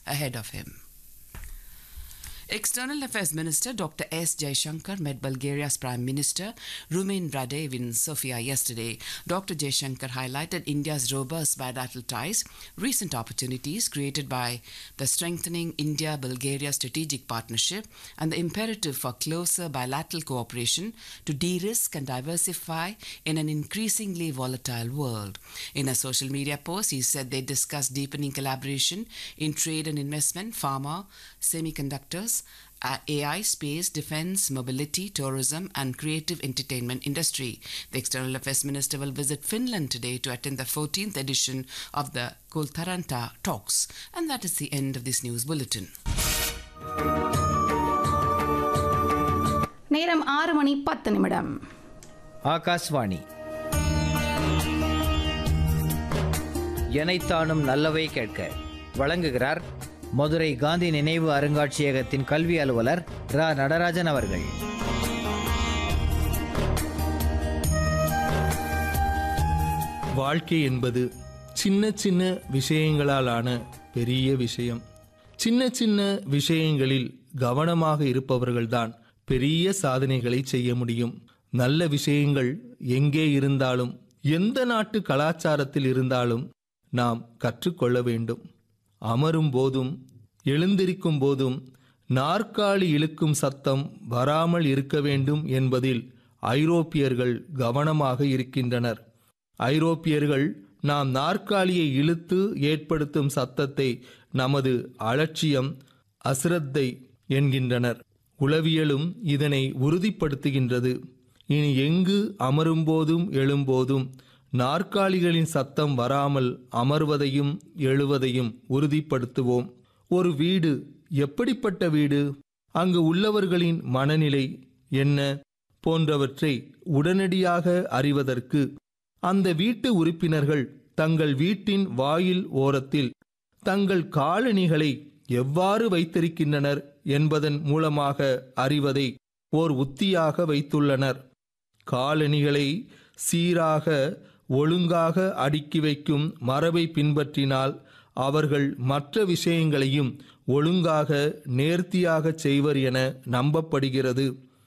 ahead of him. External Affairs Minister Dr. S. Jaishankar met Bulgaria's Prime Minister Rumen Radev in Sofia yesterday. Dr. Jaishankar highlighted India's robust bilateral ties, recent opportunities created by the strengthening India Bulgaria strategic partnership, and the imperative for closer bilateral cooperation to de risk and diversify in an increasingly volatile world. In a social media post, he said they discussed deepening collaboration in trade and investment, pharma, semiconductors, uh, AI, space, defense, mobility, tourism, and creative entertainment industry. The External Affairs Minister will visit Finland today to attend the 14th edition of the Kultaranta Talks. And that is the end of this news bulletin. நேரம் ஆறு மணி பத்து நிமிடம் ஆகாஷ்வாணி எனைத்தானும் நல்லவை கேட்க வழங்குகிறார் மதுரை காந்தி நினைவு அருங்காட்சியகத்தின் கல்வி அலுவலர் ரா நடராஜன் அவர்கள் வாழ்க்கை என்பது சின்ன சின்ன விஷயங்களாலான பெரிய விஷயம் சின்ன சின்ன விஷயங்களில் கவனமாக இருப்பவர்கள்தான் பெரிய சாதனைகளை செய்ய முடியும் நல்ல விஷயங்கள் எங்கே இருந்தாலும் எந்த நாட்டு கலாச்சாரத்தில் இருந்தாலும் நாம் கற்றுக்கொள்ள வேண்டும் அமரும் போதும் எழுந்திருக்கும் போதும் நாற்காலி இழுக்கும் சத்தம் வராமல் இருக்க வேண்டும் என்பதில் ஐரோப்பியர்கள் கவனமாக இருக்கின்றனர் ஐரோப்பியர்கள் நாம் நாற்காலியை இழுத்து ஏற்படுத்தும் சத்தத்தை நமது அலட்சியம் அசிரத்தை என்கின்றனர் உளவியலும் இதனை உறுதிப்படுத்துகின்றது இனி எங்கு அமரும்போதும் எழும்போதும் நாற்காலிகளின் சத்தம் வராமல் அமர்வதையும் எழுவதையும் உறுதிப்படுத்துவோம் ஒரு வீடு எப்படிப்பட்ட வீடு அங்கு உள்ளவர்களின் மனநிலை என்ன போன்றவற்றை உடனடியாக அறிவதற்கு அந்த வீட்டு உறுப்பினர்கள் தங்கள் வீட்டின் வாயில் ஓரத்தில் தங்கள் காலணிகளை எவ்வாறு வைத்திருக்கின்றனர் என்பதன் மூலமாக அறிவதை ஓர் உத்தியாக வைத்துள்ளனர் காலணிகளை சீராக ஒழுங்காக அடுக்கி வைக்கும் மரபை பின்பற்றினால் அவர்கள் மற்ற விஷயங்களையும் ஒழுங்காக நேர்த்தியாக செய்வர் என நம்பப்படுகிறது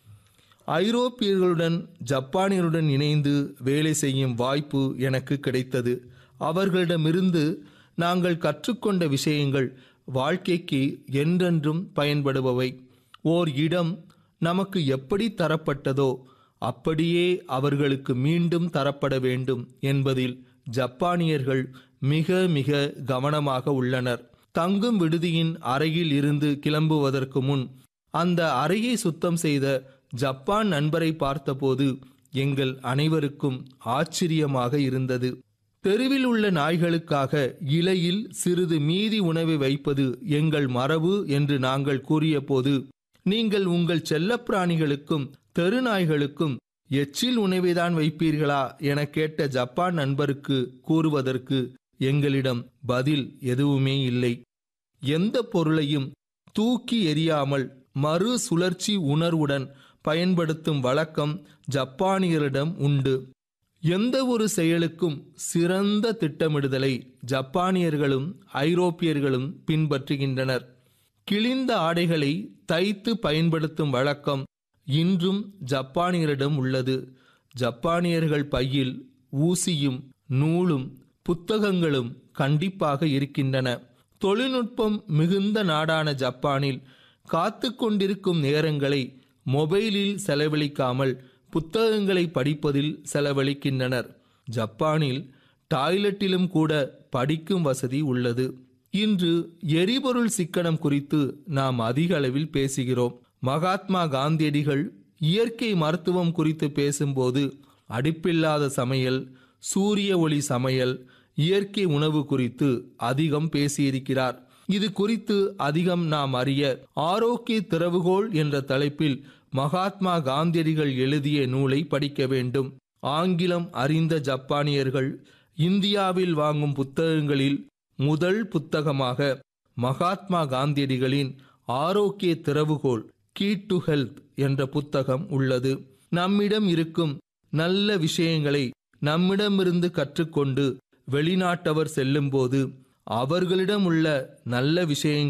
ஐரோப்பியர்களுடன் ஜப்பானியருடன் இணைந்து வேலை செய்யும் வாய்ப்பு எனக்கு கிடைத்தது அவர்களிடமிருந்து நாங்கள் கற்றுக்கொண்ட விஷயங்கள் வாழ்க்கைக்கு என்றென்றும் பயன்படுபவை ஓர் இடம் நமக்கு எப்படி தரப்பட்டதோ அப்படியே அவர்களுக்கு மீண்டும் தரப்பட வேண்டும் என்பதில் ஜப்பானியர்கள் மிக மிக கவனமாக உள்ளனர் தங்கும் விடுதியின் அறையில் இருந்து கிளம்புவதற்கு முன் அந்த அறையை சுத்தம் செய்த ஜப்பான் நண்பரை பார்த்தபோது எங்கள் அனைவருக்கும் ஆச்சரியமாக இருந்தது தெருவில் உள்ள நாய்களுக்காக இலையில் சிறிது மீதி உணவை வைப்பது எங்கள் மரபு என்று நாங்கள் கூறியபோது நீங்கள் உங்கள் செல்லப்பிராணிகளுக்கும் தெரு நாய்களுக்கும் எச்சில் உணவைதான் வைப்பீர்களா என கேட்ட ஜப்பான் நண்பருக்கு கூறுவதற்கு எங்களிடம் பதில் எதுவுமே இல்லை எந்த பொருளையும் தூக்கி எறியாமல் மறு சுழற்சி உணர்வுடன் பயன்படுத்தும் வழக்கம் ஜப்பானியரிடம் உண்டு எந்த ஒரு செயலுக்கும் சிறந்த திட்டமிடுதலை ஜப்பானியர்களும் ஐரோப்பியர்களும் பின்பற்றுகின்றனர் கிழிந்த ஆடைகளை தைத்து பயன்படுத்தும் வழக்கம் இன்றும் ஜப்பானியரிடம் உள்ளது ஜப்பானியர்கள் பையில் ஊசியும் நூலும் புத்தகங்களும் கண்டிப்பாக இருக்கின்றன தொழில்நுட்பம் மிகுந்த நாடான ஜப்பானில் காத்து கொண்டிருக்கும் நேரங்களை மொபைலில் செலவழிக்காமல் புத்தகங்களை படிப்பதில் செலவழிக்கின்றனர் ஜப்பானில் டாய்லெட்டிலும் கூட படிக்கும் வசதி உள்ளது இன்று எரிபொருள் சிக்கனம் குறித்து நாம் அதிக அளவில் பேசுகிறோம் மகாத்மா காந்தியடிகள் இயற்கை மருத்துவம் குறித்து பேசும்போது அடுப்பில்லாத சமையல் சூரிய ஒளி சமையல் இயற்கை உணவு குறித்து அதிகம் பேசியிருக்கிறார் இது குறித்து அதிகம் நாம் அறிய ஆரோக்கிய திறவுகோல் என்ற தலைப்பில் மகாத்மா காந்தியடிகள் எழுதிய நூலை படிக்க வேண்டும் ஆங்கிலம் அறிந்த ஜப்பானியர்கள் இந்தியாவில் வாங்கும் புத்தகங்களில் முதல் புத்தகமாக மகாத்மா காந்தியடிகளின் ஆரோக்கிய திறவுகோல் கீ டு ஹெல்த் என்ற புத்தகம் உள்ளது நம்மிடம் இருக்கும் நல்ல விஷயங்களை நம்மிடமிருந்து கற்றுக்கொண்டு வெளிநாட்டவர் செல்லும்போது அவர்களிடம் உள்ள நல்ல விஷயங்கள்